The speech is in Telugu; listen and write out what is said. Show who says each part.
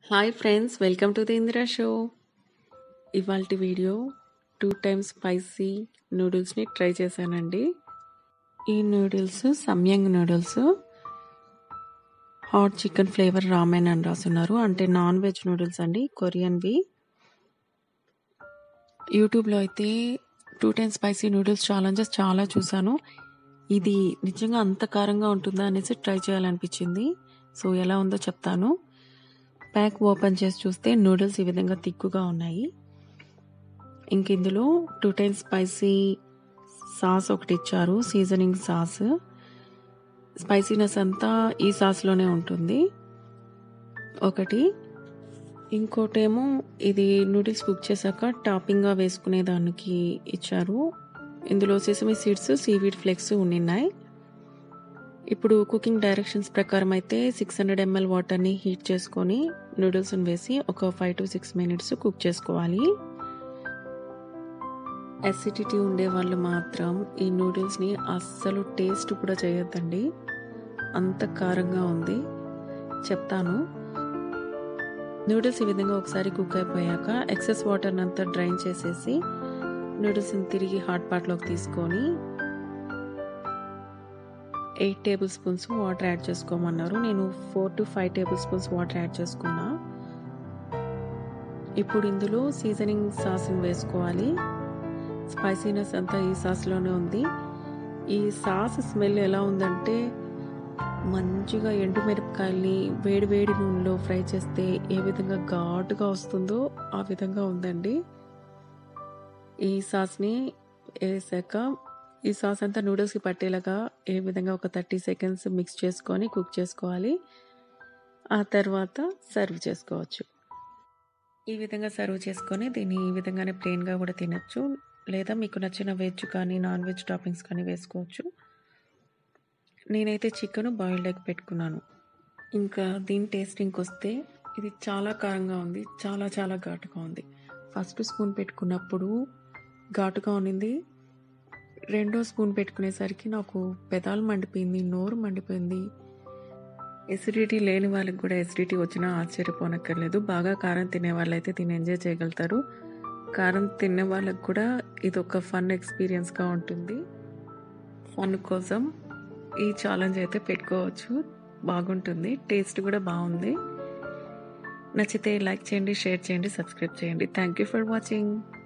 Speaker 1: hi friends welcome to the Indira show ఇవాళ వీడియో టూ టైమ్స్ స్పైసీ నూడిల్స్ని ట్రై చేశానండి ఈ noodles Samyang noodles hot chicken flavour ramen అని రాస్తున్నారు అంటే నాన్ వెజ్ నూడిల్స్ అండి కొరియన్వి యూట్యూబ్లో అయితే two times spicy noodles challenges చాలా చూశాను ఇది నిజంగా అంత కారంగా ఉంటుందా అనేసి ట్రై చేయాలనిపించింది సో ఎలా ఉందో చెప్తాను ప్యాక్ ఓపెన్ చేసి చూస్తే నూడిల్స్ ఈ విధంగా తిక్కుగా ఉన్నాయి ఇంక ఇందులో టూ టైమ్స్ స్పైసీ సాస్ ఒకటి ఇచ్చారు సీజనింగ్ సాస్ స్పైసీనెస్ అంతా ఈ సాస్లోనే ఉంటుంది ఒకటి ఇంకోటేమో ఇది నూడిల్స్ కుక్ చేశాక టాపింగ్గా వేసుకునే దానికి ఇచ్చారు ఇందులో సెసమి సీడ్స్ సీవీడ్ ఫ్లేక్స్ ఉన్నాయి ఇప్పుడు కుకింగ్ డైరెక్షన్స్ ప్రకారం అయితే సిక్స్ హండ్రెడ్ ఎంఎల్ వాటర్ని హీట్ చేసుకొని నూడిల్స్ని వేసి ఒక five to six minutes cook చేసుకోవాలి అసిడిటీ ఉండే వాళ్ళు మాత్రం ఈ నూడిల్స్ని అస్సలు టేస్ట్ కూడా చేయొద్దండి అంత కారంగా ఉంది చెప్తాను నూడిల్స్ ఈ విధంగా ఒకసారి కుక్ అయిపోయాక ఎక్సెస్ వాటర్ని అంతా డ్రైన్ చేసేసి నూడిల్స్ని తిరిగి హాట్ పాట్లోకి తీసుకొని eight tablespoons water add చేసుకోమన్నారు నేను four to five tablespoons water add చేసుకున్నా ఇప్పుడు ఇందులో సీజనింగ్ సాస్ని వేసుకోవాలి స్పైసీనెస్ అంతా ఈ సాస్లోనే ఉంది ఈ సాస్ స్మెల్ ఎలా ఉందంటే మంచిగా ఎండుమిరపకాయల్ని వేడి వేడి నూనెలో ఫ్రై చేస్తే ఏ విధంగా ఘాటుగా వస్తుందో ఆ విధంగా ఉందండి ఈ సాస్ని వేసాక ఈ సాస్ అంతా నూడిల్స్కి పట్టేలాగా ఏ విధంగా ఒక థర్టీ సెకండ్స్ మిక్స్ చేసుకొని కుక్ చేసుకోవాలి ఆ తర్వాత సర్వ్ చేసుకోవచ్చు ఈ విధంగా సర్వ్ చేసుకొని దీన్ని ఈ విధంగానే ప్లెయిన్గా కూడా తినచ్చు లేదా మీకు నచ్చిన వెజ్ కానీ నాన్ వెజ్ టాపింగ్స్ కానీ వేసుకోవచ్చు నేనైతే చికెన్ బాయిల్డ్ ఎగ్ పెట్టుకున్నాను ఇంకా దీని టేస్టింగ్కి వస్తే ఇది చాలా కారంగా ఉంది చాలా చాలా ఘాటుగా ఉంది ఫస్ట్ స్పూన్ పెట్టుకున్నప్పుడు ఘాటుగా ఉన్నింది రెండో స్పూన్ పెట్టుకునేసరికి నాకు పెదాలు మండిపోయింది నోరు మండిపోయింది ఎసిడిటీ లేని వాళ్ళకి కూడా ఎసిడిటీ వచ్చినా ఆశ్చర్యపోనక్కర్లేదు బాగా కారం తినే వాళ్ళైతే దీన్ని ఎంజాయ్ చేయగలుగుతారు కారం తినే వాళ్ళకి కూడా ఇది ఒక ఫన్ ఎక్స్పీరియన్స్గా ఉంటుంది ఫన్ కోసం ఈ ఛాలెంజ్ అయితే పెట్టుకోవచ్చు బాగుంటుంది టేస్ట్ కూడా బాగుంది నచ్చితే లైక్ చేయండి షేర్ చేయండి సబ్స్క్రైబ్ చేయండి థ్యాంక్ యూ ఫర్ వాచింగ్